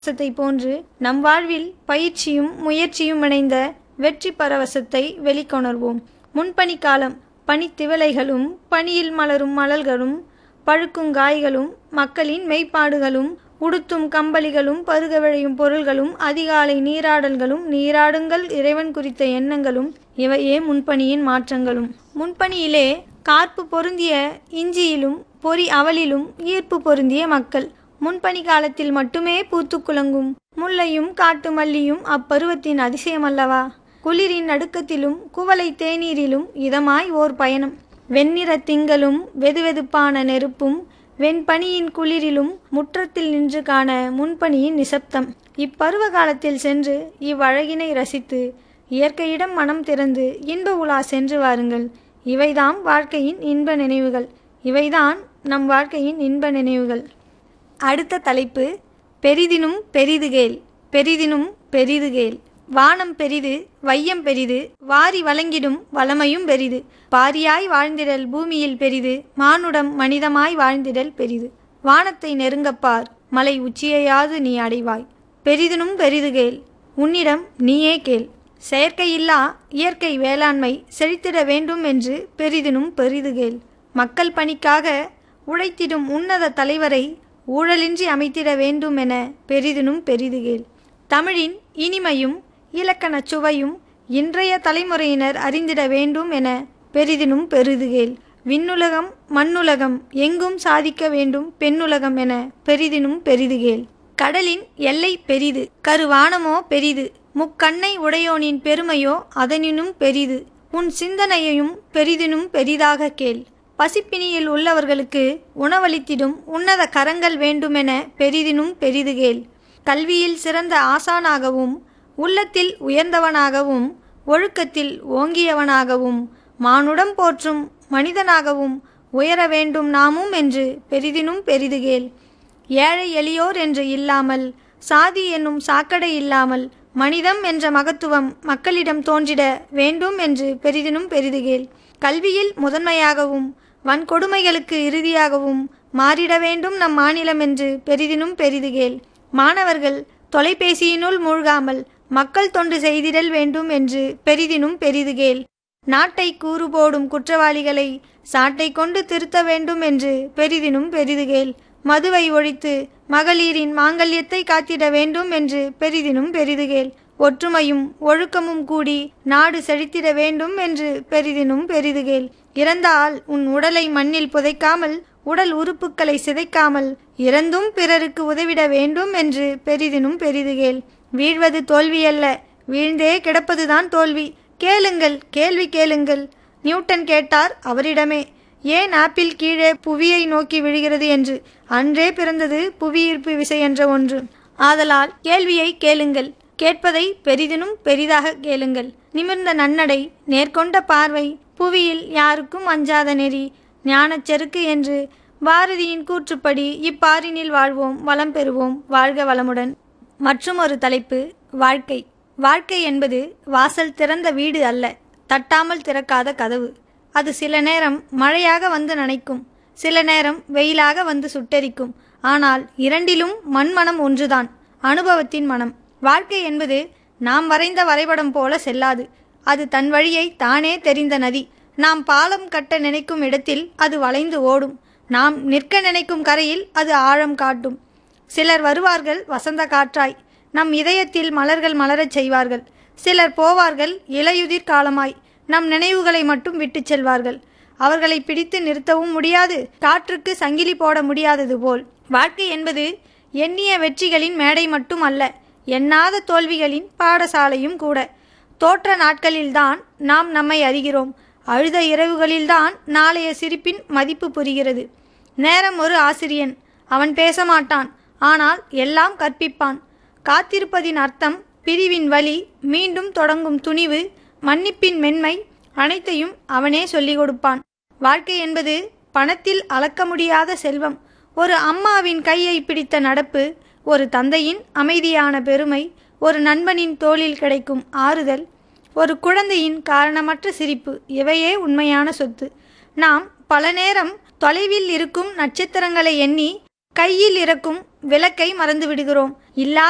பரவசத்தை போன்று நம் வாழ்வில் பயிற்சியும் முயற்சியும் இணைந்த வெற்றி பரவசத்தை வெளிக்கொணர்வோம் முன்பனி காலம் பனித்திவலைகளும் பனியில் மலரும் மலர்களும் பழுக்கும் காய்களும் மக்களின் மெய்ப்பாடுகளும் உடுத்தும் கம்பளிகளும் பருக விளையும் பொருள்களும் அதிகாலை நீராடல்களும் நீராடுங்கள் இறைவன் குறித்த எண்ணங்களும் இவையே முன்பணியின் மாற்றங்களும் முன்பணியிலே கார்ப்பு பொருந்திய இஞ்சியிலும் பொறி அவலிலும் ஈர்ப்பு பொருந்திய மக்கள் முன்பனி காலத்தில் மட்டுமே பூத்துக் குலுங்கும் முல்லையும் காட்டு மல்லியும் அப்பருவத்தின் அதிசயமல்லவா குளிரின் நடுக்கத்திலும் குவளை தேநீரிலும் இதமாய் ஓர் பயணம் வெண்ணிற திங்களும் வெதுவெதுப்பான நெருப்பும் வெண்பனியின் குளிரிலும் முற்றத்தில் நின்று காண முன்பனியின் நிசப்தம் இப்பருவ காலத்தில் சென்று இவ்வழகினை ரசித்து இயற்கையிடம் மனம் திறந்து இன்ப உலா சென்று வாருங்கள் இவைதாம் வாழ்க்கையின் இன்ப நினைவுகள் இவைதான் நம் வாழ்க்கையின் இன்ப நினைவுகள் அடுத்த தலைப்பு பெரிதினும் பெரிதுகேல் பெரிதினும் பெரிதுகேல் வானம் பெரிது வையம் பெரிது வாரி வழங்கிடும் வளமையும் பெரிது பாரியாய் வாழ்ந்திடல் பூமியில் பெரிது மானுடம் மனிதமாய் வாழ்ந்திடல் பெரிது வானத்தை நெருங்கப்பார் மலை உச்சியையாது நீ அடைவாய் பெரிதினும் பெரிதுகேல் உன்னிடம் நீயே கேள் செயற்கையில்லா இயற்கை வேளாண்மை செழித்திட வேண்டும் என்று பெரிதினும் பெரிதுகேல் மக்கள் பணிக்காக உழைத்திடும் உன்னத தலைவரை ஊழலின்றி அமைத்திட வேண்டும் என பெரிதினும் பெரிதுகேல் தமிழின் இனிமையும் இலக்கணச் சுவையும் இன்றைய தலைமுறையினர் அறிந்திட வேண்டும் என பெரிதினும் பெரிதுகேல் விண்ணுலகம் மண்ணுலகம் எங்கும் சாதிக்க வேண்டும் பெண்ணுலகம் என பெரிதினும் பெரிதுகேல் கடலின் எல்லை பெரிது கருவானமோ பெரிது முக்கண்ணை உடையோனின் பெருமையோ அதனினும் பெரிது உன் சிந்தனையையும் பெரிதினும் பெரிதாக கேள் பசிப்பினியில் உள்ளவர்களுக்கு உணவளித்திடும் உன்னத கரங்கள் வேண்டுமென பெரிதினும் பெரிதுகேள் கல்வியில் சிறந்த ஆசானாகவும் உள்ளத்தில் உயர்ந்தவனாகவும் ஒழுக்கத்தில் ஓங்கியவனாகவும் மானுடம் போற்றும் மனிதனாகவும் உயர வேண்டும் நாமும் என்று பெரிதினும் பெரிதுகேள் ஏழை எளியோர் என்று இல்லாமல் சாதி என்னும் சாக்கடை இல்லாமல் மனிதம் என்ற மகத்துவம் மக்களிடம் தோன்றிட வேண்டும் என்று பெரிதினும் பெரிதுகேள் கல்வியில் முதன்மையாகவும் வன்கொடுமைகளுக்கு இறுதியாகவும் மாறிட வேண்டும் நம் மாநிலம் என்று பெரிதினும் பெரிதுகேள் மாணவர்கள் தொலைபேசியினுள் மூழ்காமல் மக்கள் தொண்டு செய்திடல் வேண்டும் என்று பெரிதினும் பெரிதுகேள் நாட்டை கூறு போடும் குற்றவாளிகளை சாட்டை கொண்டு திருத்த வேண்டும் என்று பெரிதினும் பெரிதுகேள் மதுவை ஒழித்து மகளிரின் மாங்கல்யத்தை காத்திட வேண்டும் என்று பெரிதினும் பெரிதுகேள் ஒற்றுமையும் ஒழுக்கமும் கூடி நாடு செழித்திட வேண்டும் என்று பெரிதினும் பெரிதுகேள் இறந்தால் உன் உடலை மண்ணில் புதைக்காமல் உடல் உறுப்புகளை சிதைக்காமல் இறந்தும் பிறருக்கு உதவிட வேண்டும் என்று பெரிதினும் பெரிதுகேள் வீழ்வது தோல்வியல்ல வீழ்ந்தே கிடப்பதுதான் தோல்வி கேளுங்கள் கேள்வி கேளுங்கள் நியூட்டன் கேட்டார் அவரிடமே ஏன் ஆப்பிள் கீழே புவியை நோக்கி விழுகிறது என்று அன்றே பிறந்தது புவியீர்ப்பு விசை என்ற ஒன்று ஆதலால் கேள்வியை கேளுங்கள் கேட்பதை பெரிதினும் பெரிதாக கேளுங்கள் நிமிர்ந்த நன்னடை நேர்கொண்ட பார்வை புவியில் யாருக்கும் அஞ்சாத நெறி ஞானச் செருக்கு என்று பாரதியின் கூற்றுப்படி இப்பாரினில் வாழ்வோம் வளம் பெறுவோம் வாழ்க வளமுடன் மற்றும் ஒரு தலைப்பு வாழ்க்கை வாழ்க்கை என்பது வாசல் திறந்த வீடு அல்ல தட்டாமல் திறக்காத கதவு அது சில நேரம் மழையாக வந்து நனைக்கும் சில நேரம் வெயிலாக வந்து சுட்டெரிக்கும் ஆனால் இரண்டிலும் மண்மனம் ஒன்றுதான் அனுபவத்தின் மனம் வாழ்க்கை என்பது நாம் வரைந்த வரைபடம் போல செல்லாது அது தன் வழியை தானே தெரிந்த நதி நாம் பாலம் கட்ட நினைக்கும் இடத்தில் அது வளைந்து ஓடும் நாம் நிற்க நினைக்கும் கரையில் அது ஆழம் காட்டும் சிலர் வருவார்கள் வசந்த காற்றாய் நம் இதயத்தில் மலர்கள் மலரச் செய்வார்கள் சிலர் போவார்கள் இலையுதிர் காலமாய் நம் நினைவுகளை மட்டும் விட்டுச் செல்வார்கள் அவர்களை பிடித்து நிறுத்தவும் முடியாது காற்றுக்கு சங்கிலி போட முடியாதது போல் வாழ்க்கை என்பது எண்ணிய வெற்றிகளின் மேடை மட்டும் அல்ல எண்ணாத தோல்விகளின் பாடசாலையும் கூட தோற்ற நாட்களில்தான் நாம் நம்மை அறிகிறோம் அழுத இரவுகளில்தான் நாளைய சிரிப்பின் மதிப்பு புரிகிறது நேரம் ஒரு ஆசிரியன் அவன் பேச மாட்டான் ஆனால் எல்லாம் கற்பிப்பான் காத்திருப்பதின் அர்த்தம் பிரிவின் வழி மீண்டும் தொடங்கும் துணிவு மன்னிப்பின் மென்மை அனைத்தையும் அவனே சொல்லிக் கொடுப்பான் வாழ்க்கை என்பது பணத்தில் அளக்க முடியாத செல்வம் ஒரு அம்மாவின் கையை பிடித்த நடப்பு ஒரு தந்தையின் அமைதியான பெருமை ஒரு நண்பனின் தோளில் கிடைக்கும் ஆறுதல் ஒரு குழந்தையின் காரணமற்ற சிரிப்பு இவையே உண்மையான சொத்து நாம் பல நேரம் தொலைவில் இருக்கும் நட்சத்திரங்களை எண்ணி கையில் இருக்கும் விளக்கை மறந்து விடுகிறோம் இல்லா